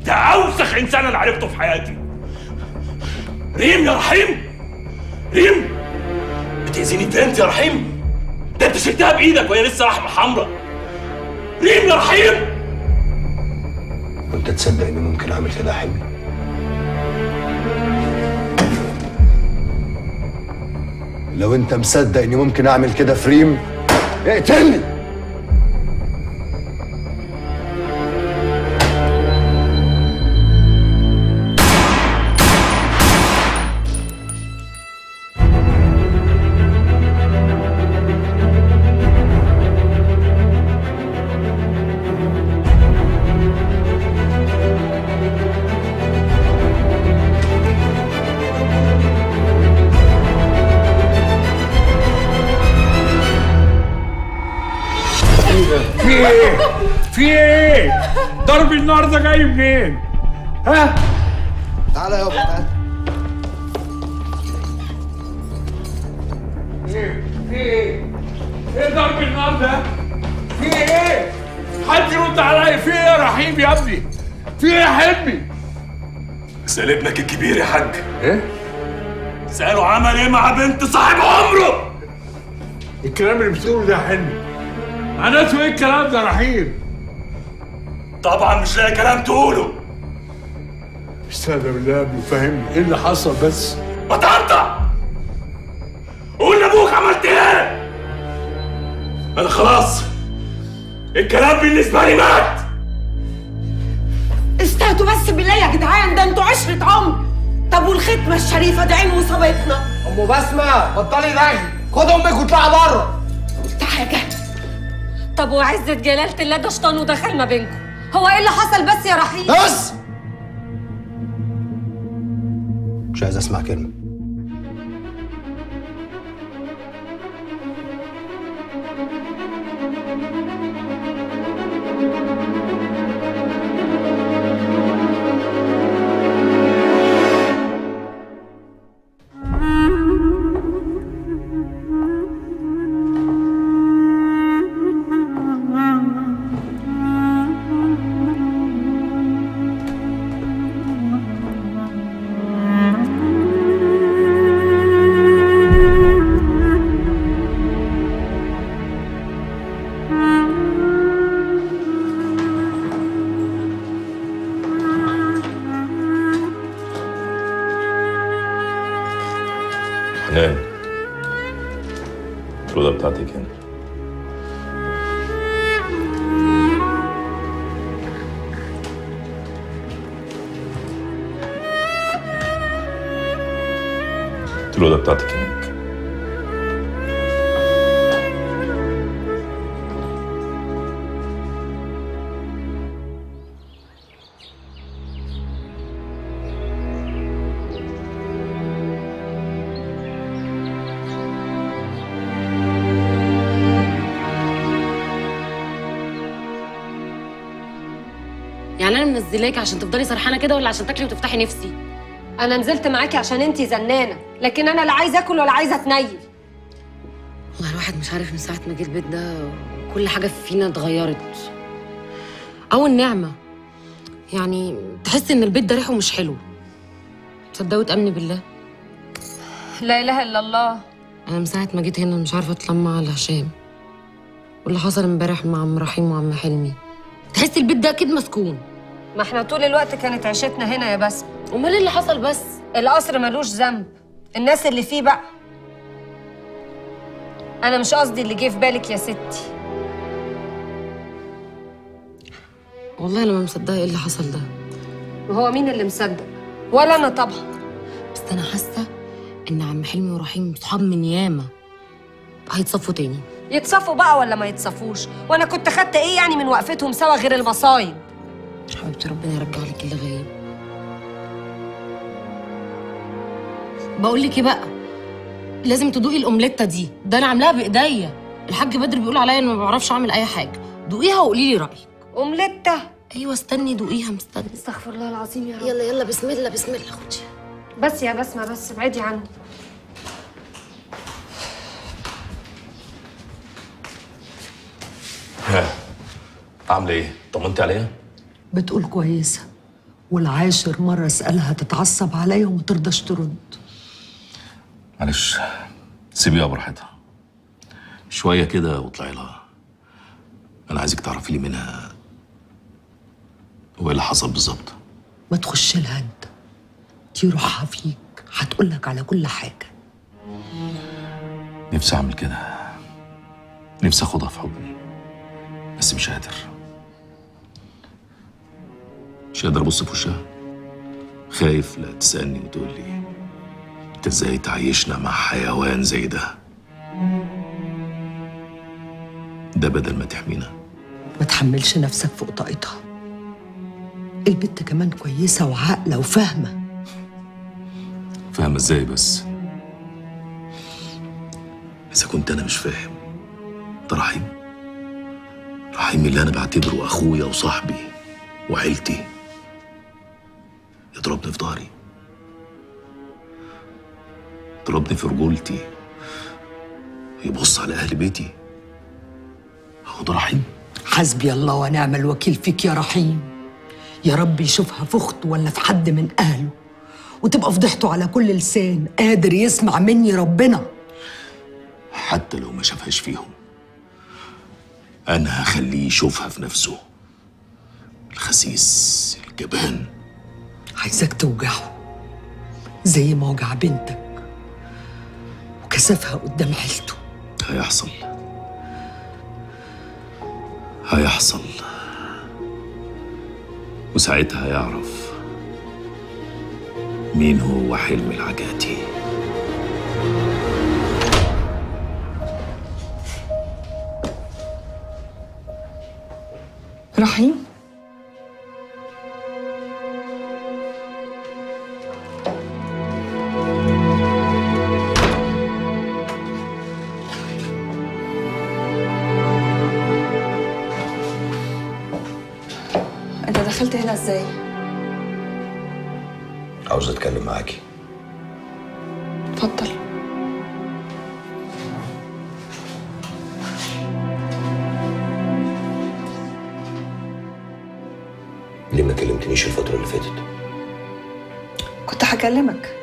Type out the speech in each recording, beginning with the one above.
ده اوسخ انسان انا عرفته في حياتي ريم يا رحيم ريم بتأذيني بنت يا رحيم ده انت شلتها بايدك وهي لسه لحمه حمراء ريم يا رحيم وانت تصدق اني ممكن اعمل كده يا حلمي لو انت مصدق اني ممكن اعمل كده في ريم اقتلني في ايه؟ في ايه؟ ضرب النار ده جاي منين؟ ها؟ تعالى يابا تعالى ايه؟ في ايه؟ ايه ضرب النار ده؟ في ايه؟ حد يرد عليا في ايه يا رحيم يا ابني؟ في ايه يا حلمي؟ اسأل ابنك الكبير يا حاج ايه؟ اسأله عمل ايه مع بنت صاحب عمره الكلام اللي بتقوله ده يا حلمي معناته ايه الكلام ده يا رحيم؟ طبعا مش لاقي كلام تقوله استهدى بالله يا ابني فهمني ايه اللي حصل بس؟ ما تقطع قول لابوك عملت ايه انا خلاص الكلام بالنسبه لي مات استهدوا بس بالله يا جدعان ده انتوا عشرة عمر طب والختمة الشريفة ده عين وصابتنا ام بسمه بطلي رغي خد امك واطلعي بره قلت حاجة طب وعزة جلالة الله ده شيطان ودخل ما بينكم هو ايه اللي حصل بس يا رحيم بس مش عايز اسمع كلمه حنان الأوضة بتاعتك هنا الأوضة بتاعتك هناك يعني انا منزلاكي عشان تفضلي سرحانه كده ولا عشان تاكلي وتفتحي نفسي انا نزلت معاكي عشان انتي زنانه لكن انا لا عايزه اكل ولا عايزه اتنيل والله الواحد مش عارف من ساعه ما جه البيت ده كل حاجه فينا اتغيرت او النعمه يعني تحس ان البيت ده ريحه مش حلو تصدقي وتامني بالله لا اله الا الله انا من ساعه ما جيت هنا مش عارفه اتلمع على هشام واللي حصل امبارح مع عم رحيم وعم حلمي تحس البيت ده اكيد مسكون ما احنا طول الوقت كانت عيشتنا هنا يا بسمة امال ايه اللي حصل بس القصر ملوش ذنب الناس اللي فيه بقى انا مش قصدي اللي جه في بالك يا ستي والله انا ما مصدقه ايه اللي حصل ده وهو مين اللي مصدق ولا انا طبعا بس انا حاسه ان عم حلمي ورحيم صحاب من ياما هيتصفوا تاني يتصفوا بقى ولا ما يتصفوش وانا كنت خدت ايه يعني من وقفتهم سوا غير المصايب حبيبتي ربنا يرجع لك اللي غايب بقول لك ايه بقى لازم تدوقي الاومليته دي ده انا عاملاها بايديا الحاج بدر بيقول عليا ان ما بعرفش اعمل اي حاجه دوقيها وقولي لي رايك اومليته ايوه استني دوقيها مستني استغفر الله العظيم يا رب يلا يلا بسم الله بسم الله خدي بس يا بسمة بس ابعدي عني ها عامله ايه؟ طمنتي عليها؟ بتقول كويسة والعاشر مرة اسألها تتعصب عليا وما ترضاش ترد معلش سيبيها براحتها شويه كده واطلعي لها انا عايزك تعرفي لي منها هو ايه اللي حصل بالظبط ما تخش لها انت دي روحها فيك هتقولك على كل حاجة نفسي اعمل كده نفسي اخدها في حضني بس مش قادر مش قادر ابص في وشها خايف لا تسالني وتقول لي انت ازاي تعيشنا مع حيوان زي ده ده بدل ما تحمينا ما تحملش نفسك فوق طاقتها البت كمان كويسة وعاقلة وفاهمة فاهمة ازاي بس اذا كنت انا مش فاهم ده رحيم رحيم اللي انا بعتبره اخويا وصاحبي وعيلتي يضربني في ظهري يضربني في رجولتي يبص على اهل بيتي هو ده رحيم حسبي الله ونعم الوكيل فيك يا رحيم يا رب يشوفها في اخته ولا في حد من اهله وتبقى فضحته على كل لسان قادر يسمع مني ربنا حتى لو ما شافهاش فيهم انا هخليه يشوفها في نفسه الخسيس الجبان عايزك توجعه زي ما وجع بنتك وكسفها قدام عيلته هيحصل هيحصل وساعتها هيعرف مين هو حلم العجاتي رحيم انت دخلت هنا ازاي؟ عاوز اتكلم معاكي اتفضل ليه ما كلمتنيش الفترة اللي فاتت؟ كنت هكلمك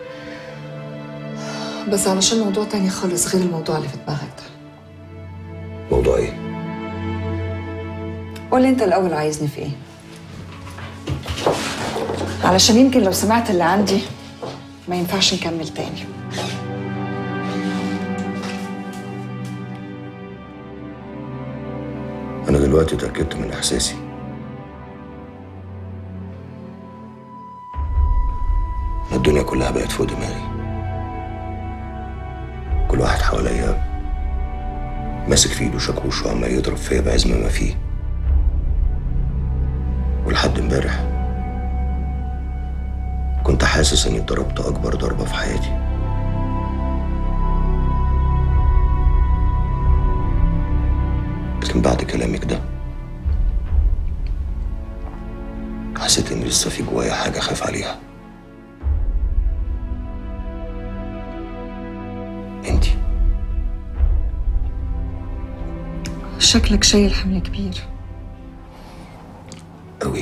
بس علشان موضوع تاني خالص غير الموضوع اللي في دماغك ده موضوع ايه؟ قول لي انت الاول عايزني في ايه علشان يمكن لو سمعت اللي عندي ما ينفعش نكمل تاني أنا دلوقتي اتأكدت من إحساسي إن الدنيا كلها بقت فوق دماغي كل واحد حواليا ماسك في ايده شاكوش وعمال يضرب فيا بعزم ما فيه ولحد امبارح كنت حاسس اني اتضربت اكبر ضربة في حياتي لكن بعد كلامك ده حسيت ان لسه في جوايا حاجة خايف عليها انتي شكلك شايل حمل كبير قوي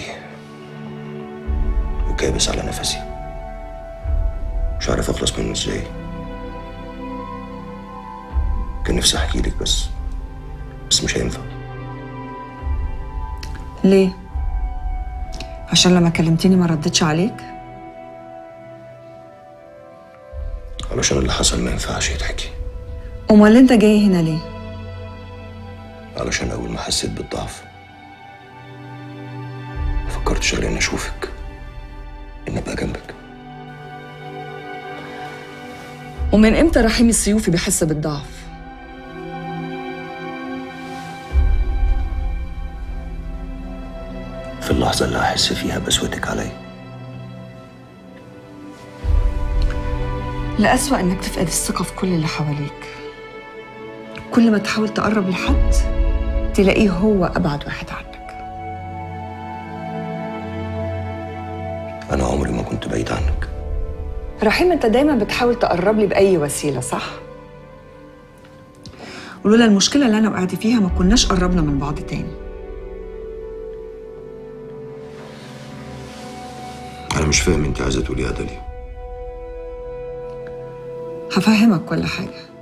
وكابس على نفسي مش عارف اخلص منه ازاي كان نفسي احكي لك بس بس مش هينفع ليه عشان لما كلمتني ما ردتش عليك علشان اللي حصل ما ينفعش يتحكي امال انت جاي هنا ليه علشان اول ما حسيت بالضعف ما فكرتش غير اني اشوفك ان ابقى جنبك ومن امتى رحيم السيوفي بيحس بالضعف في اللحظة اللي هحس فيها بسوتك عليا الأسوأ إنك تفقد الثقة في كل اللي حواليك كل ما تحاول تقرب لحد تلاقيه هو أبعد واحد عنك انا عمري ما كنت بعيد عنك رحيم أنت دايما بتحاول تقرب لي بأي وسيلة صح؟ ولولا المشكلة اللي أنا وقعت فيها ما كناش قربنا من بعض تاني مش فاهم انت عايزه تقولي ايه يا داليا هفهمك كل حاجة